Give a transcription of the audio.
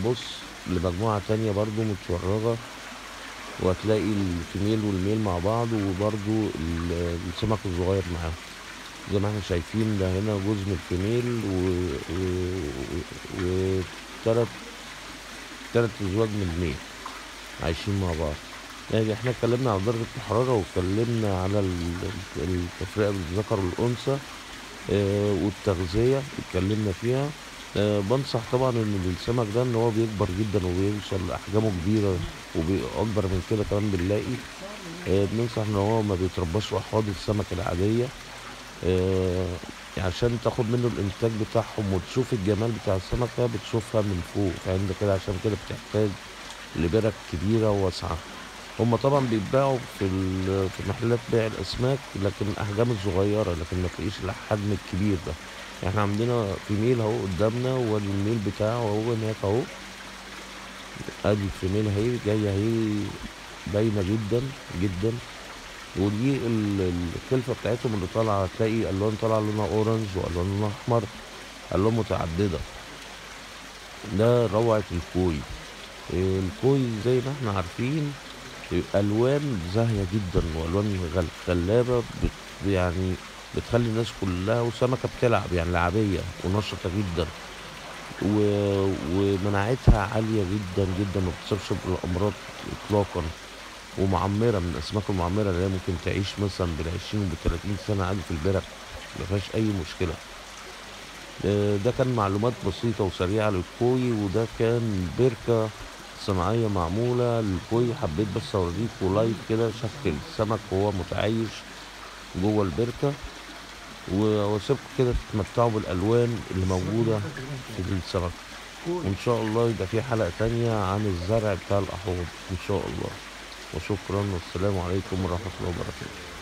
هتبص لمجموعة تانية برضو متفرجة وهتلاقي الفيميل والميل مع بعض وبرضو ال- السمك الصغير معاهم زي ما احنا شايفين ده هنا جوز من الفيميل و... و... و... وتلات تلات أزواج من الميل عايشين مع بعض يعني احنا اتكلمنا على درجة الحرارة واتكلمنا على ال- ال- التفرقة بين الذكر والأنثى آه، والتغذية اتكلمنا فيها آه، بنصح طبعا ان السمك ده ان هو بيكبر جدا وبيوصل لاحجامه كبيرة وبأكبر من كده كمان بنلاقي آه، بننصح ان هو ما بيترباش في احواض السمك العادية آه، عشان تاخد منه الانتاج بتاعهم وتشوف الجمال بتاع السمكة بتشوفها من فوق فاهم ده كده عشان كده بتحتاج لبرك كبيرة وواسعة هما طبعا بيتباعوا في ال- في محلات بيع الاسماك لكن احجام الصغيره لكن ما تلاقيش الحجم الكبير ده احنا عندنا فيميل اهو قدامنا وادي الميل بتاعه اهو هناك اهو ادي الفيميل اهي جايه اهي باينه جدا جدا ودي ال- الكلفه بتاعتهم اللي طالعه هتلاقي الوان طالعه لونها اورنج والوان لونها احمر الوان متعدده ده روعه الكوي إيه، الكوي زي ما احنا عارفين الوان زاهيه جدا والوان غل- خلابه بت يعني بتخلي الناس كلها وسمكه بتلعب يعني لعبيه ونشطه جدا و... ومناعتها عاليه جدا جدا ما بتصيبش بالامراض اطلاقا ومعمره من الاسماك المعمره اللي هي ممكن تعيش مثلا بالعشرين وبالتلاتين سنه عادي في البرك ما فيهاش اي مشكله آه، ده كان معلومات بسيطه وسريعه للكوي وده كان بركه صناعية معمولة للكوي حبيت بس اوريكوا لايف كده شكل السمك وهو متعايش جوه البركة و- واسيبكم كده تتمتعوا بالالوان اللي موجودة في السمك وان شاء الله يبقى في حلقة تانية عن الزرع بتاع الاحواض ان شاء الله وشكرا والسلام عليكم ورحمة الله وبركاته